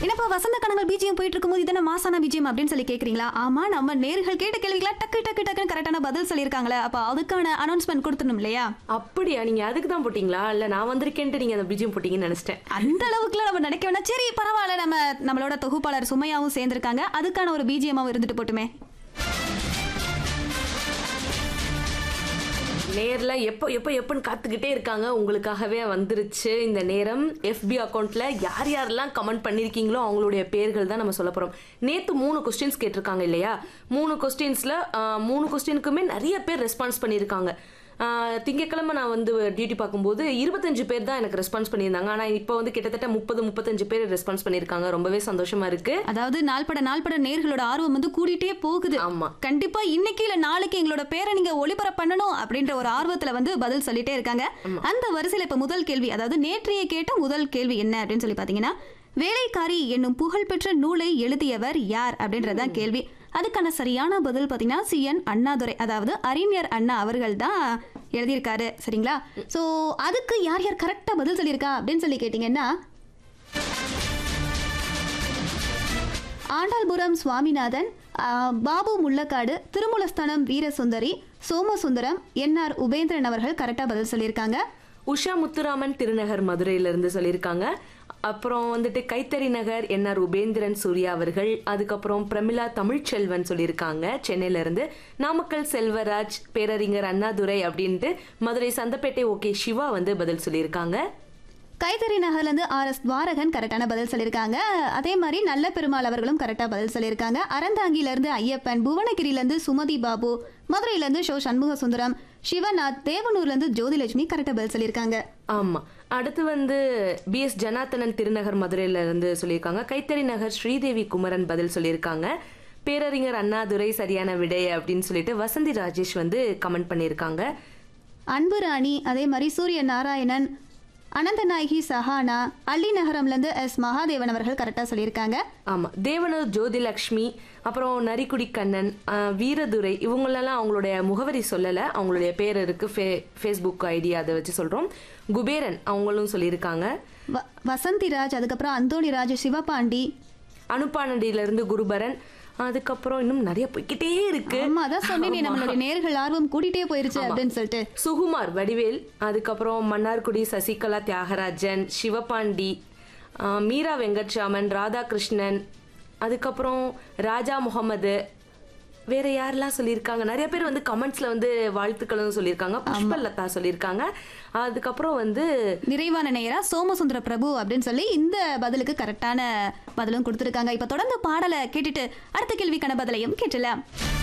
என்னப்பா வசந்த கணங்கள் பிஜிஎம் போயிட்டு இருக்கும்போது இதென்ன மாசான பிஜிஎம் அப்படின்னு சொல்லி கேக்குறீங்களா ஆமா நம்ம நேர்கள் கேட்ட கேள்விகளா டக்கு டக்கு டக்குன்னு கரெக்டான பதில் சொல்லியிருக்காங்களே அப்ப அதுக்கான அனௌன்ஸ்மெண்ட் கொடுத்துடணும் இல்லையா அப்படியா நீங்க அதுக்கு தான் போட்டீங்களா இல்ல நான் வந்திருக்கேன்ட்டு நீங்க அந்த பிஜிஎம் போட்டீங்கன்னு நினைச்சிட்டேன் அந்த அளவுக்குலாம் நம்ம நினைக்க வேணாம் சரி பரவாயில்ல நம்ம நம்மளோட தொகுப்பாளர் சுமையாவும் சேர்ந்திருக்காங்க அதுக்கான ஒரு பிஜிஎம்மாவும் இருந்துட்டு போட்டுமே நேர்ல எப்போ எப்போ எப்போன்னு காத்துக்கிட்டே இருக்காங்க உங்களுக்காகவே வந்துருச்சு இந்த நேரம் எஃபி அக்கௌண்ட்ல யார் யாரெல்லாம் கமெண்ட் பண்ணிருக்கீங்களோ அவங்களுடைய பேர்கள் தான் நம்ம சொல்ல போறோம் நேத்து மூணு கொஸ்டின்ஸ் கேட்டிருக்காங்க இல்லையா மூணு கொஸ்டின்ஸ்ல மூணு கொஸ்டினுக்குமே நிறைய பேர் ரெஸ்பான்ஸ் பண்ணியிருக்காங்க ஆஹ் திங்கட்கிழமை நான் வந்து டியூட்டி பார்க்கும்போது இருபத்தஞ்சு பேர் தான் எனக்கு ரெஸ்பான்ஸ் பண்ணியிருந்தாங்க ஆனா இப்போ வந்து கிட்டத்தட்ட முப்பது முப்பத்தஞ்சு பேர் ரெஸ்பான்ஸ் பண்ணியிருக்காங்க ரொம்பவே சந்தோஷமா இருக்கு அதாவது நாள்பட நாள்பட நேர்களோட ஆர்வம் வந்து கூடிட்டே போகுது ஆமா கண்டிப்பா இன்னைக்கு இல்ல நாளைக்கு எங்களோட பேரை நீங்க ஒளிபரப்பு பண்ணணும் அப்படின்ற ஒரு ஆர்வத்துல வந்து பதில் சொல்லிட்டே இருக்காங்க அந்த வரிசையில இப்ப முதல் கேள்வி அதாவது நேற்றைய கேட்ட முதல் கேள்வி என்ன அப்படின்னு சொல்லி பாத்தீங்கன்னா வேலைக்காரி என்னும் புகழ்பெற்ற நூலை எழுதியவர் யார் அப்படின்றதான் கேள்வி அதுக்கான சரியான பதில் பாத்தீங்கன்னா சி என் அண்ணாதுரை அதாவது அறிஞர் அண்ணா அவர்கள் தான் எழுதியிருக்காரு சரிங்களா சோ அதுக்கு யார் யார் கரெக்டா பதில் சொல்லியிருக்கா அப்படின்னு சொல்லி கேட்டீங்கன்னா ஆண்டாள்புரம் சுவாமிநாதன் ஆ, பாபு முள்ளக்காடு திருமுலஸ்தானம் வீரசுந்தரி சோமசுந்தரம் என்ஆர் உபேந்திரன் அவர்கள் கரெக்டாக பதில் சொல்லியிருக்காங்க உஷா முத்துராமன் திருநகர் மதுரையில இருந்து சொல்லியிருக்காங்க அப்புறம் வந்துட்டு கைத்தறி நகர் என்ஆர் உபேந்திரன் சூர்யா அவர்கள் அதுக்கப்புறம் பிரமிளா தமிழ்ச்செல்வன் சொல்லியிருக்காங்க சென்னையில இருந்து நாமக்கல் செல்வராஜ் பேரறிஞர் அண்ணாதுரை அப்படின்ட்டு மதுரை சந்தப்பேட்டை ஓகே சிவா வந்து பதில் சொல்லியிருக்காங்க கைத்தறி நகர்லேருந்து ஆர் எஸ் துவாரகன் கரெக்டான பதில் சொல்லியிருக்காங்க அதே மாதிரி நல்ல பெருமாள் அவர்களும் கரெக்டாக பதில் சொல்லியிருக்காங்க அறந்தாங்கிலேருந்து ஐயப்பன் புவனகிரியிலேருந்து சுமதி பாபு மதுரையிலேருந்து ஷோ சண்முக சுந்தரம் சிவநாத் தேவனூர்லேருந்து ஜோதிலட்சுமி கரெக்டாக பதில் சொல்லியிருக்காங்க ஆமா அடுத்து வந்து பி எஸ் ஜனார்த்தனன் திருநகர் மதுரையில இருந்து சொல்லியிருக்காங்க கைத்தறி நகர் ஸ்ரீதேவி குமரன் பதில் சொல்லியிருக்காங்க பேரறிஞர் அண்ணாதுரை சரியான விடை அப்படின்னு சொல்லிட்டு வசந்தி ராஜேஷ் வந்து கமெண்ட் பண்ணியிருக்காங்க அன்பு ராணி அதே மாதிரி சூரிய நாராயணன் அனந்தநாயகி சஹானா அள்ளி நகரம்லேருந்து எஸ் மகாதேவன் அவர்கள் கரெக்டாக சொல்லியிருக்காங்க ஆமா தேவனூர் ஜோதிலக்ஷ்மி அப்புறம் நரிக்குடி கண்ணன் ஆஹ் வீரதுரை இவங்களெல்லாம் அவங்களுடைய முகவரி சொல்லலை அவங்களுடைய பேர் இருக்கு ஃபே ஃபேஸ்புக் ஐடி அதை வச்சு சொல்றோம் குபேரன் அவங்களும் சொல்லியிருக்காங்க வ- வசந்திராஜ் அதுக்கப்புறம் அந்தோணிராஜ் சிவபாண்டி அனுப்பானடியில இருந்து குருபரன் அதுக்கப்புறம் இன்னும் நிறைய போய்க்கிட்டே இருக்கு ஆமா அதான் சொன்னேனே நம்மளுடைய நேர்கள் ஆர்வம் கூட்டிட்டே போயிருச்சு அப்படின்னு சொல்லிட்டு சுகுமார் வடிவேல் அதுக்கப்புறம் மன்னார்குடி சசிகலா தியாகராஜன் சிவபாண்டி ஆஹ் மீரா வெங்கட்ராமன் ராதாகிருஷ்ணன் அதுக்கப்புறம் ராஜா முகமது வேற யாரெல்லாம் சொல்லியிருக்காங்க நிறைய பேர் வந்து கமெண்ட்ஸ்ல வந்து வாழ்த்துக்களும் சொல்லியிருக்காங்க புஷ்பலதா சொல்லியிருக்காங்க அதுக்கப்புறம் வந்து நிறைவான நேரா சோமசுந்தர பிரபு அப்படின்னு சொல்லி இந்த பதிலுக்கு கரெக்டான பதிலும் கொடுத்துருக்காங்க இப்ப தொடர்ந்து பாடலை கேட்டுட்டு அடுத்த கேள்விக்கான பதிலையும் கேட்டலாம்